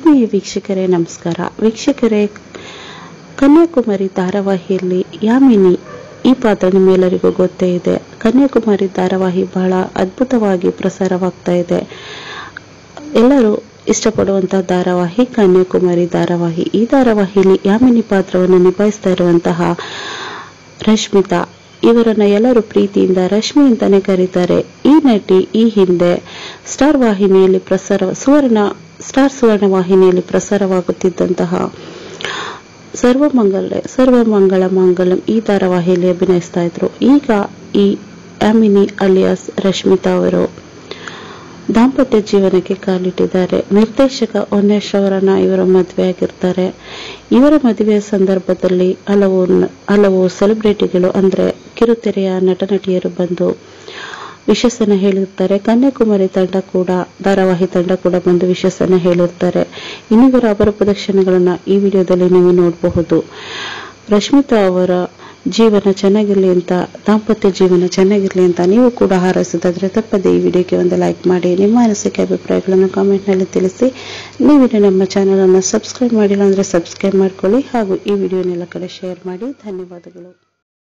ಆತ್ಮೀಯ ವೀಕ್ಷಕರೇ ನಮಸ್ಕಾರ ವೀಕ್ಷಕರೇ ಕನ್ಯಾಕುಮಾರಿ ಧಾರಾವಾಹಿಯಲ್ಲಿ ಯಾಮಿನಿ ಈ ಪಾತ್ರ ನಿಮ್ಮೆಲ್ಲರಿಗೂ ಗೊತ್ತೇ ಇದೆ ಕನ್ಯಾಕುಮಾರಿ ಧಾರಾವಾಹಿ ಬಹಳ ಅದ್ಭುತವಾಗಿ ಪ್ರಸಾರವಾಗ್ತಾ ಇದೆ ಎಲ್ಲರೂ ಇಷ್ಟಪಡುವಂತಹ ಧಾರಾವಾಹಿ ಕನ್ಯಾಕುಮಾರಿ ಧಾರಾವಾಹಿ ಈ ಧಾರಾವಾಹಿಯಲ್ಲಿ ಯಾಮಿನಿ ಪಾತ್ರವನ್ನು ನಿಭಾಯಿಸ್ತಾ ಇರುವಂತಹ ರಶ್ಮಿತಾ ಇವರನ್ನ ಎಲ್ಲರೂ ಪ್ರೀತಿಯಿಂದ ರಶ್ಮಿ ಅಂತಾನೆ ಕರೀತಾರೆ ಈ ನಟಿ ಈ ಹಿಂದೆ ಸ್ಟಾರ್ ವಾಹಿನಿಯಲ್ಲಿ ಪ್ರಸಾರ ಸುವರ್ಣ ಸ್ಟಾರ್ ಸುವರ್ಣ ವಾಹಿನಿಯಲ್ಲಿ ಪ್ರಸಾರವಾಗುತ್ತಿದ್ದಂತಹ ಸರ್ವಮಂಗಲ ಸರ್ವಮಂಗಳ ಮಂಗಲಂ ಈ ಧಾರಾವಾಹಿಯಲ್ಲಿ ಅಭಿನಯಿಸ್ತಾ ಇದ್ರು ಈಗ ಈ ಯಾಮಿನಿ ಅಲಿಯಾಸ್ ರಶ್ಮಿತಾ ಅವರು ದಾಂಪತ್ಯ ಜೀವನಕ್ಕೆ ಕಾಲಿಟ್ಟಿದ್ದಾರೆ ನಿರ್ದೇಶಕ ಉಮೇಶ್ ಅವರನ್ನ ಇವರ ಮದುವೆ ಆಗಿರ್ತಾರೆ ಇವರ ಮದುವೆಯ ಸಂದರ್ಭದಲ್ಲಿ ಹಲವು ಹಲವು ಸೆಲೆಬ್ರಿಟಿಗಳು ಅಂದ್ರೆ ಕಿರುತೆರೆಯ ನಟ ನಟಿಯರು ಬಂದು ವಿಶಸ್ಸನ್ನ ಹೇಳಿರ್ತಾರೆ ಕನ್ಯಾಕುಮಾರಿ ತಂಡ ಕೂಡ ಧಾರಾವಾಹಿ ತಂಡ ಕೂಡ ಬಂದು ವಿಶಸ್ಸನ್ನ ಹೇಳಿರ್ತಾರೆ ಇನ್ನಿವರ ಅಪರೂಪದ ಕ್ಷಣಗಳನ್ನ ಈ ವಿಡಿಯೋದಲ್ಲಿ ನೀವು ನೋಡಬಹುದು ರಶ್ಮಿತಾ ಅವರ ಜೀವನ ಚೆನ್ನಾಗಿರ್ಲಿ ಅಂತ ದಾಂಪತ್ಯ ಜೀವನ ಚೆನ್ನಾಗಿರ್ಲಿ ಅಂತ ನೀವು ಕೂಡ ಹಾರೈಸೋದಾದ್ರೆ ತಪ್ಪದೆ ಈ ವಿಡಿಯೋಗೆ ಒಂದು ಲೈಕ್ ಮಾಡಿ ನಿಮ್ಮ ಅನಿಸಿಕೆ ಅಭಿಪ್ರಾಯಗಳನ್ನು ಕಾಮೆಂಟ್ನಲ್ಲಿ ತಿಳಿಸಿ ನೀವಿನ್ನು ನಮ್ಮ ಚಾನಲ್ ಅನ್ನು ಸಬ್ಸ್ಕ್ರೈಬ್ ಮಾಡಿಲ್ಲ ಅಂದ್ರೆ ಸಬ್ಸ್ಕ್ರೈಬ್ ಮಾಡ್ಕೊಳ್ಳಿ ಹಾಗೂ ಈ ವಿಡಿಯೋನೆಲ್ಲ ಕಡೆ ಶೇರ್ ಮಾಡಿ ಧನ್ಯವಾದಗಳು